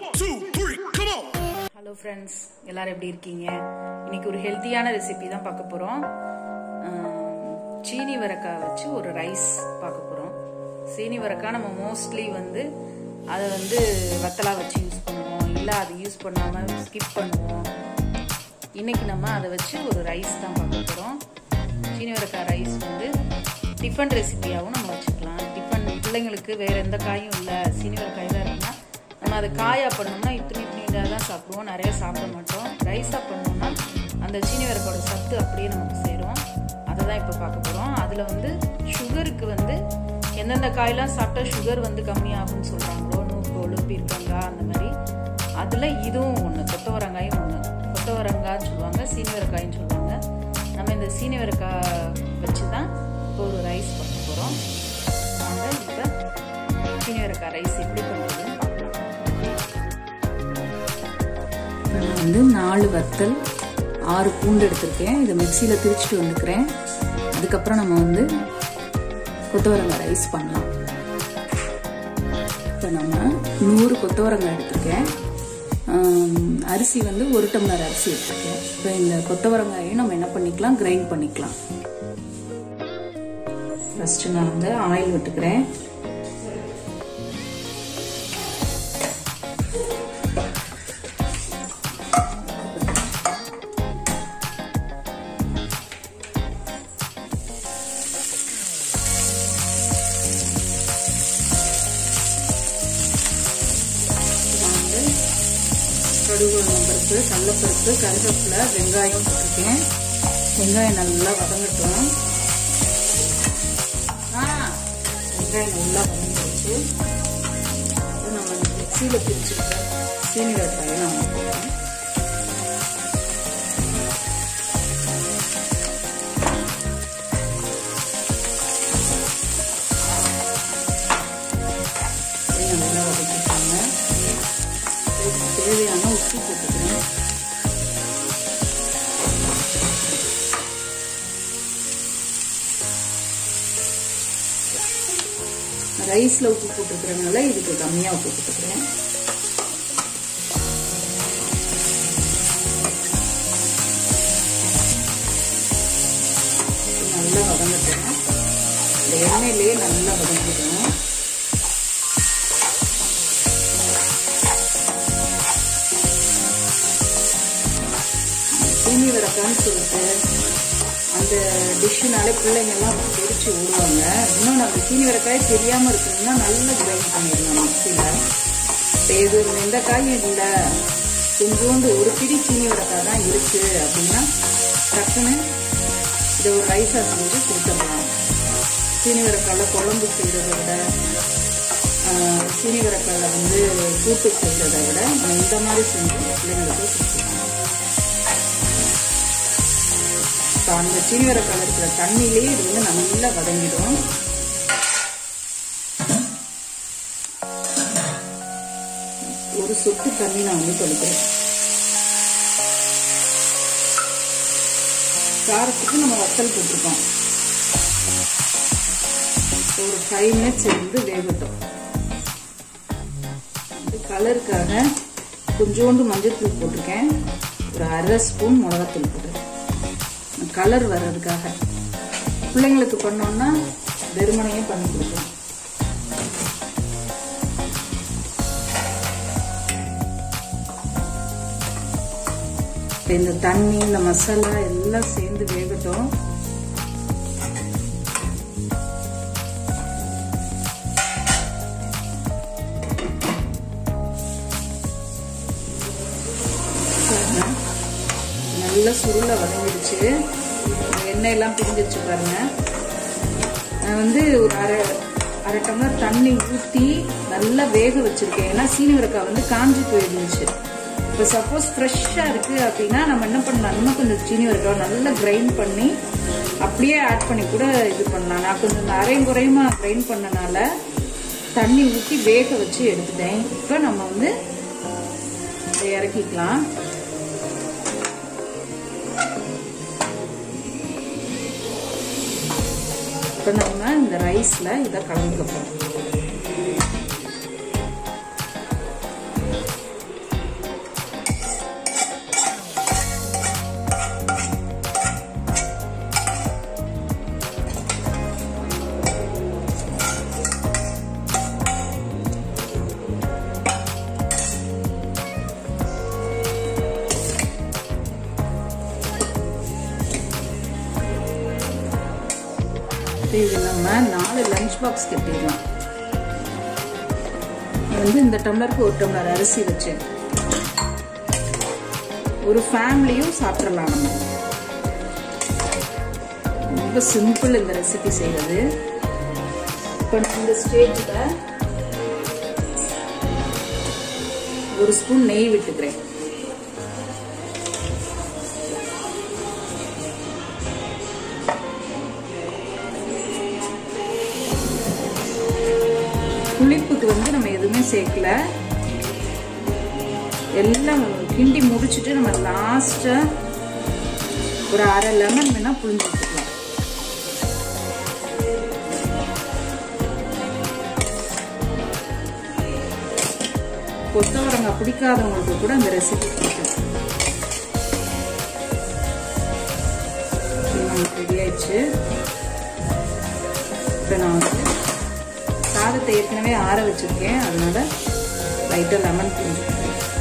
two, three, come on. Hello friends எல்லாரும் எப்படி இருக்கீங்க இன்னைக்கு ஒரு ஹெல்த்தியான ரெசிபி தான் பார்க்க போகிறோம் சீனி வரக்காய் வச்சு ஒரு ரைஸ் பார்க்க போகிறோம் சீனி வரக்காய் நம்ம மோஸ்ட்லி வந்து அதை வந்து வத்தலா வச்சு யூஸ் பண்ணுவோம் இல்லை அதை யூஸ் பண்ணாமல் ஸ்கிப் பண்ணுவோம் இன்னைக்கு நம்ம அதை வச்சு ஒரு ரைஸ் தான் பார்க்க போகிறோம் சீனி வரக்காய் ரைஸ் வந்து டிஃபன் ரெசிபியாகவும் நம்ம வச்சுக்கலாம் டிஃபன் பிள்ளைங்களுக்கு வேறு எந்த காயும் இல்லை சீனி வரக்காய் தான் இருக்குன்னா நம்ம அதை காயா பண்ணோம்னா இத்தனை இத்தனை தான் சாப்பிடுவோம் நிறைய சாப்பிட மாட்டோம் ரைஸாக பண்ணோம்னா அந்த சீனி வரக்கோட சத்து அப்படியே நமக்கு சேரும் அதை தான் இப்போ பார்க்க போகிறோம் அதில் வந்து சுகருக்கு வந்து எந்தெந்த காயெல்லாம் சாப்பிட்டா சுகர் வந்து கம்மியாகும்னு சொல்கிறாங்களோ நூக்கோல் பீர்க்கங்காய் அந்த மாதிரி அதில் இதுவும் ஒன்று கொத்தவரங்காயும் ஒன்று கொத்தவரங்காய்ன்னு சொல்லுவாங்க சீனிவரக்காயின்னு சொல்லுவாங்க நம்ம இந்த சீனிவரக்காய் வச்சு தான் இப்போ ஒரு ரைஸ் பண்ண போகிறோம் வாங்க இப்போ சீனிவரக்காய் ரைஸ் எப்படி பண்ணுறதுன்னு பார்க்கலாம் நான் வந்து நாலு வத்தல் ஆறு பூண்டு எடுத்திருக்கேன் இதை மிக்சியில் திரிச்சிட்டு வந்துக்கிறேன் அதுக்கப்புறம் நம்ம வந்து கொத்தவரங்காய் ரைஸ் பண்ணலாம் இப்போ நம்ம நூறு கொத்தவரங்காய் எடுத்திருக்கேன் அரிசி வந்து ஒரு டம்ளர் அரிசி எடுத்திருக்கேன் இப்போ இந்த கொத்தவரங்காயையும் நம்ம என்ன பண்ணிக்கலாம் கிரைண்ட் பண்ணிக்கலாம் ஃபஸ்ட்டு நான் வந்து ஆயில் விட்டுக்கிறேன் கடுகு பருப்பு கடலப்பருப்பு கருவேப்பிலை வெங்காயம் போட்டிருக்கேன் வெங்காயம் நல்லா வதங்கட்டும் வெங்காயம் நல்லா வதங்கிடுச்சு நம்ம மிக்சியில் பிரிச்சுருக்க சீனி வெங்காயம் நான் போடுறேன் நல்லா வதக்கிட்டாங்க தேவையான உப்பு போட்டுக்கிறேன் ரைஸ்ல உப்பு போட்டுக்கிறதுனால இதுக்கு கம்மியா உப்பு போட்டுக்கிறேன் நல்லா வதங்கிட்டோம் இந்த எண்ணெயிலேயே நல்லா வதங்கிடும் சீனி வரக்கான்னு சொல்லிட்டு அந்த டிஷ்ஷுனாலே பிள்ளைங்கள்லாம் பொறிச்சு விடுவாங்க இன்னொன்று அந்த சீனி வரக்காய் தெரியாமல் இருக்கணும்னா நல்லா கிரைண்ட் பண்ணிடலாம் மிக்சியில் இது எந்த காயும் இல்லை கொஞ்சோண்டு ஒரு பிடி சீனி வரக்காய் தான் இருக்குது அப்படின்னா டக்குன்னு இதை ஒரு ரைஸாக செஞ்சு கொடுத்துடலாம் சீனி வரக்காயில் குழம்பு செய்கிறத விட சீனி வரக்காயில் வந்து கூட்டு செய்கிறத விட நம்ம இந்த மாதிரி செஞ்சு பிள்ளைங்களுக்கு கொடுத்துக்கலாம் இப்போ அந்த சீனிவரக்கால இருக்கிற தண்ணியிலே இது வந்து நல்லா வதங்கிடும் ஒரு சொட்டு தண்ணி நான் வந்து தொளிக்கிறேன் காரத்துக்கு நம்ம வத்தல் போட்டிருக்கோம் ஒரு ஃபைவ் மினிட்ஸ் இருந்து வேகட்டும் கலருக்காக கொஞ்சோண்டு மஞ்சள் தூள் போட்டிருக்கேன் ஒரு அரை ஸ்பூன் மிளகாத்தூள் போட்டிருக்கேன் கலர் வர்றதுக்காக பிள்ளைங்களுக்கு பண்ணோம்னா வெறுமனையும் பண்ணி கொடுக்கலாம் இந்த தண்ணி இந்த மசாலா எல்லாம் சேர்ந்து வேகட்டும் நல்லா சுருள வதங்கிடுச்சு எண்ணெய் எல்லாம் பிரிஞ்சிருச்சு பாருங்க நான் வந்து ஒரு அரை அரை டம்ளர் தண்ணி ஊற்றி நல்லா வேக வச்சிருக்கேன் ஏன்னா சீனிவரக்காய் வந்து காஞ்சி போயிருந்துச்சு இப்போ சப்போஸ் ஃப்ரெஷ்ஷாக இருக்குது அப்படின்னா நம்ம என்ன பண்ணலாம் இன்னும் கொஞ்சம் சீனிவரக்காய் நல்லா கிரைண்ட் பண்ணி அப்படியே ஆட் பண்ணி கூட இது பண்ணலாம் நான் கொஞ்சம் அரையும் குறையுமா கிரைண்ட் பண்ணனால தண்ணி ஊற்றி வேக வச்சு எடுத்துட்டேன் இப்போ நம்ம வந்து இதை இறக்கிக்கலாம் இப்போ நம்ம இந்த ரைஸில் இதை கலந்துக்க போகிறோம் இப்போ இது நம்ம நாலு லஞ்ச் பாக்ஸ் கட்டிடலாம் வந்து இந்த டம்ளருக்கு ஒரு டம்ளர் அரிசி வச்சேன் ஒரு ஃபேமிலியும் சாப்பிட்றலாம் நம்ம ரொம்ப சிம்பிள் இந்த ரெசிபி செய்வது இப்போ இந்த ஸ்டேஜில் ஒரு ஸ்பூன் நெய் விட்டுக்கிறேன் புளிப்புக்கு வந்து நம்ம எதுவுமே சேர்க்கல எல்லாம் கிண்டி முடிச்சுட்டு நம்ம லாஸ்டா ஒரு அரை லெமன் வேணா புளிஞ்சு வச்சுக்கலாம் கொத்தவரங்காய் பிடிக்காதவங்களுக்கு கூட இந்த ரெசிபி பிடிக்கும் நமக்கு ரெடி ஆயிடுச்சு இப்போ நான் வந்து சாதத்தை ஏற்கனவே ஆற வச்சிருக்கேன் அதனால லைட்டாக லெமன் புரிஞ்சுக்கிறேன்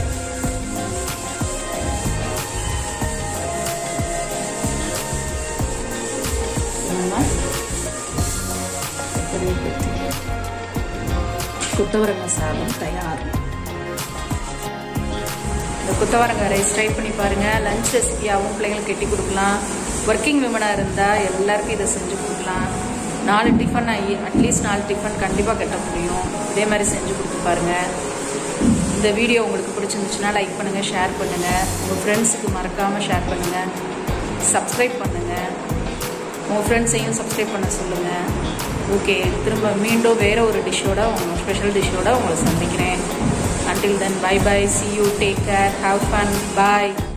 கொத்தவரங்காய் சாதம் தயார் இந்த கொத்தவரங்காய் ரைஸ் ட்ரை பண்ணி பாருங்க லஞ்ச் ரெசிபியாகவும் பிள்ளைங்களுக்கு கெட்டி கொடுக்கலாம் ஒர்க்கிங் விமனாக இருந்தால் எல்லாருக்கும் இதை செஞ்சு கொடுக்கலாம் நாலு டிஃபன் அட்லீஸ்ட் நாலு டிஃபன் கண்டிப்பாக கட்ட முடியும் இதே மாதிரி செஞ்சு கொடுத்து பாருங்க இந்த வீடியோ உங்களுக்கு பிடிச்சிருந்துச்சுன்னா லைக் பண்ணுங்கள் ஷேர் பண்ணுங்கள் உங்கள் ஃப்ரெண்ட்ஸுக்கு மறக்காமல் ஷேர் பண்ணுங்கள் சப்ஸ்கிரைப் பண்ணுங்கள் உங்கள் ஃப்ரெண்ட்ஸையும் சப்ஸ்கிரைப் பண்ண சொல்லுங்கள் ஓகே திரும்ப மீண்டும் வேறு ஒரு டிஷ்ஷோட உங்கள் ஸ்பெஷல் டிஷ்ஷோட உங்களை சந்திக்கிறேன் until then bye bye see you take care have fun bye